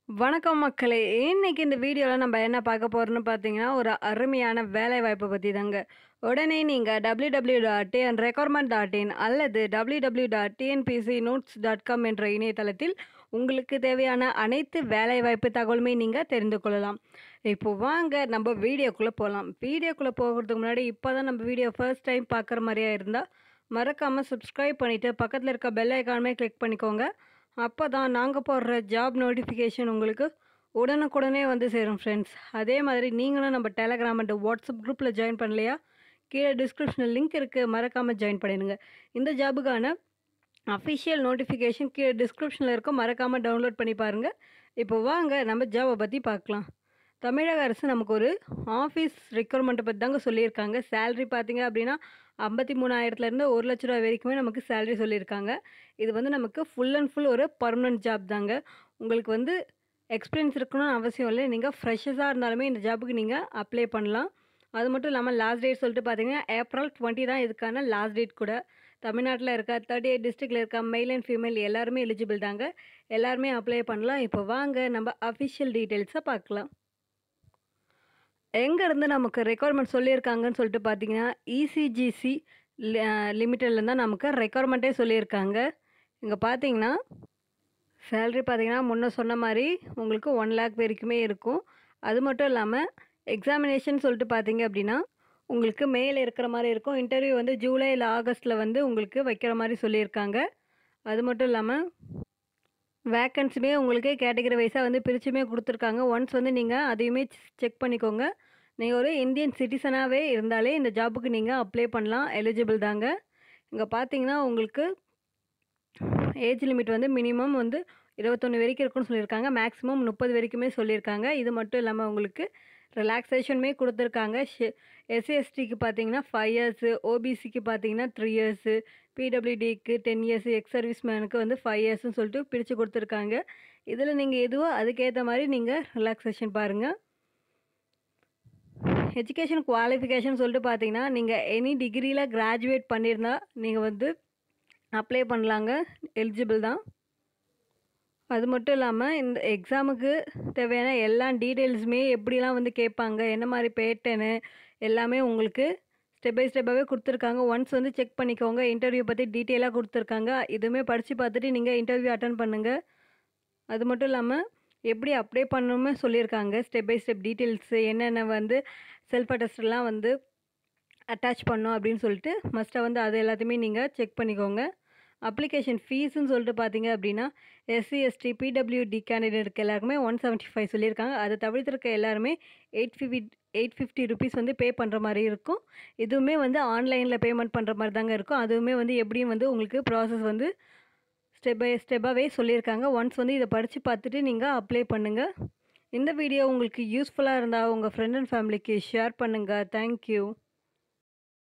வணக்கம் மக்களே! இன்னைக்கு இந்த வீடியோல நம்ம என்ன பார்க்க போறோம்னு பார்த்தீங்கன்னா, ஒரு அருமையான வேலைவாய்ப்ப பத்தி தாங்க. உடனே நீங்க www.tnrequirement.in அல்லது www.tnpcnotes.com என்ற இணையதளத்தில் உங்களுக்கு தேவையான அனைத்து வேலைவாய்ப்பு தகவலுமே நீங்க தெரிந்து கொள்ளலாம். இப்போ வாங்க நம்ம வீடியோக்குள்ள போலாம். வீடியோக்குள்ள போகறதுக்கு முன்னாடி இப்ப தான் நம்ம வீடியோ ஃபர்ஸ்ட் டைம் பார்க்குற மாரியா இருந்தா, மறக்காம சப்ஸ்கிரைப் பண்ணிட்டு பக்கத்துல இருக்க பெல் ஐகானுமே கிளிக் பண்ணிக்கோங்க. அப்பதான் நாங்க போடுற ஜாப் நோட்டிஃபிகேஷன் உங்களுக்கு உடனுக்குடனே வந்து சேரும் ஃப்ரெண்ட்ஸ். அதே மாதிரி நீங்களும் நம்ம டெலகிராம் அண்ட் வாட்ஸ்அப் குரூப்ல ஜாயின் பண்ணலையா? கீழ டிஸ்கிரிப்ஷன்ல லிங்க் இருக்கு. மறக்காம ஜாயின் பண்ணிடுங்க. இந்த ஜாபுக்கான அஃபிஷியல் நோட்டிஃபிகேஷன் கீழ டிஸ்கிரிப்ஷன்ல இருக்கும். மறக்காம டவுன்லோட் பண்ணி பாருங்க. இப்போ வாங்க நம்ம ஜாப பத்தி பார்க்கலாம். தமிழக அரசு நமக்கு ஒரு ஆஃபீஸ் ரெக்ரூட்மெண்ட்ட பத்தி தாங்க சொல்லியிருக்காங்க. சேலரி பார்த்தீங்க அப்படின்னா, 53,000லேருந்து ரூ. 1,00,000 வரைக்குமே நமக்கு சேலரி சொல்லியிருக்காங்க. இது வந்து நமக்கு ஃபுல் அண்ட் ஃபுல் ஒரு பெர்மனன்ட் ஜாப் தாங்க. உங்களுக்கு வந்து எக்ஸ்பீரியன்ஸ் இருக்கணும்னு அவசியம் இல்ல. நீங்க ஃப்ரெஷர்ஸா இருந்தாலுமே இந்த ஜாபுக்கு நீங்க அப்ளை பண்ணலாம். அது மட்டும் இல்லாம லாஸ்ட் டேட் சொல்லிட்டு பார்த்தீங்கன்னா, ஏப்ரல் 20 தான் இதுக்கான லாஸ்ட் டேட் கூட. தமிழ்நாட்டுல இருக்க 38 டிஸ்ட்ரிக்ட்ல இருக்க மெயில் அண்ட் ஃபீமேல் எல்லாருமே எலிஜிபிள் தாங்க. எல்லாருமே அப்ளை பண்ணலாம். இப்போ வாங்க நம்ம அஃபிஷியல் டீட்டெயில்ஸ பார்க்கலாம். எங்கேருந்து நமக்கு ரெக்யர்மெண்ட் சொல்லியிருக்காங்கன்னு சொல்லிட்டு பார்த்தீங்கன்னா, இசிஜிசி லி லிமிட்டட்லேருந்து தான் நமக்கு ரெக்யர்மெண்ட்டே சொல்லியிருக்காங்க. இங்க பார்த்தீங்கன்னா, சேலரி பார்த்தீங்கன்னா, முன்ன சொன்ன மாரி உங்களுக்கு 1,00,000 வரைக்குமே இருக்கும். அது மட்டும் இல்லாம எக்ஸாமினேஷன் சொல்லிட்டு பார்த்தீங்க அப்படின்னா, உங்களுக்கு மேல இருக்கிற மாரி இருக்கும். இன்டர்வியூ வந்து ஜூலை இல்ல ஆகஸ்ட்ல வந்து உங்களுக்கு வைக்கிற மாரி சொல்லியிருக்காங்க. அது மட்டும் இல்லாம வேக்கன்ஸியுமே உங்களுக்கு கேட்டகரி வைஸா வந்து பிரிச்சுமே குடுத்துருக்காங்க. ஒன்ஸ் வந்து நீங்க அதையுமே செக் பண்ணிக்கோங்க. நீங்க ஒரு இந்தியன் சிட்டிசனாவே இருந்தாலே இந்த ஜாபுக்கு நீங்க அப்ளை பண்ணலாம். எலிஜிபிள் தாங்க. இங்க பார்த்தீங்கன்னா, உங்களுக்கு ஏஜ் லிமிட் வந்து மினிமம் வந்து 21 வரைக்கும் இருக்குன்னு சொல்லியிருக்காங்க. மேக்ஸிமம் 30 வரைக்குமே சொல்லியிருக்காங்க. இது மட்டும் இல்லாம உங்களுக்கு ரிலாக்சேஷனுமே குடுத்துருக்காங்க. ஷெ எஸ்சி, எஸ்டிக்கு பார்த்தீங்கன்னா 5 இயர்ஸு, ஓபிசிக்கு பார்த்தீங்கன்னா 3 இயர்ஸு, பிடபிள்யூடிக்கு 10 இயர்ஸு, எக்ஸ் சர்வீஸ் மேனுக்கு வந்து 5 இயர்ஸ்ன்னு சொல்லிட்டு பிரிச்சு குடுத்துருக்காங்க. இதுல நீங்க எதுவோ அதுக்கேத்த மாரி நீங்க ரிலாக்சேஷன் பாருங்க. எஜுகேஷன் குவாலிஃபிகேஷன் சொல்லிட்டு பார்த்தீங்கன்னா, நீங்க எனி டிகிரில கிராஜுவேட் பண்ணியிருந்தா நீங்க வந்து அப்ளை பண்ணலாங்க. எலிஜிபிள் தான். அது மட்டும் இல்லாம இந்த எக்ஸாமுக்கு தேவையான எல்லா டீட்டெயில்ஸுமே எப்படிலாம் வந்து கேட்பாங்க, என்ன மாரி பேட்டர்னு எல்லாமே உங்களுக்கு ஸ்டெப் பை ஸ்டெப்பாவே குடுத்துருக்காங்க. ஒன்ஸ் வந்து செக் பண்ணிக்கோங்க. இன்டர்வியூ பத்தி டீட்டெயிலா குடுத்துருக்காங்க. இதுவுமே படிச்சு பார்த்துட்டு நீங்க இன்டர்வியூ அட்டெண்ட் பண்ணுங்க. அது மட்டும் இல்லாம எப்படி அப்ளை பண்ணணுமே சொல்லியிருக்காங்க. ஸ்டெப் பை ஸ்டெப் டீட்டெயில்ஸு என்னென்ன வந்து செல்ஃப் அட்டஸ்டட்லாம் வந்து அட்டாச் பண்ணணும் அப்படின்னு சொல்லிட்டு மஸ்ட்டா வந்து அது எல்லாத்தையுமே நீங்க செக் பண்ணிக்கோங்க. அப்ளிகேஷன் ஃபீஸ்ன்னு சொல்லிட்டு பார்த்தீங்க அப்படின்னா, எஸ்சி, எஸ்டி, பிடபிள்யூடி கேண்டிடேட்க்கு எல்லாருக்குமே 175 சொல்லியிருக்காங்க. அத தவிர்த்திருக்க எல்லாருமே 850 850 ரூப்பீஸ் வந்து பே பண்ற மாரி இருக்கும். இதுவுமே வந்து ஆன்லைன்ல பேமெண்ட் பண்ற மாரி தாங்க இருக்கும். அதுவுமே வந்து எப்படியும் வந்து உங்களுக்கு ப்ராசஸ் வந்து ஸ்டெப் பை ஸ்டெப்பாவே சொல்லியிருக்காங்க. ஒன்ஸ் வந்து இத படிச்சு பார்த்துட்டு நீங்க அப்ளை பண்ணுங்க. இந்த வீடியோ உங்களுக்கு யூஸ்ஃபுல்லா இருந்தா உங்க ஃப்ரெண்ட் அண்ட் ஃபேமிலிக்கு ஷேர் பண்ணுங்க. Thank you.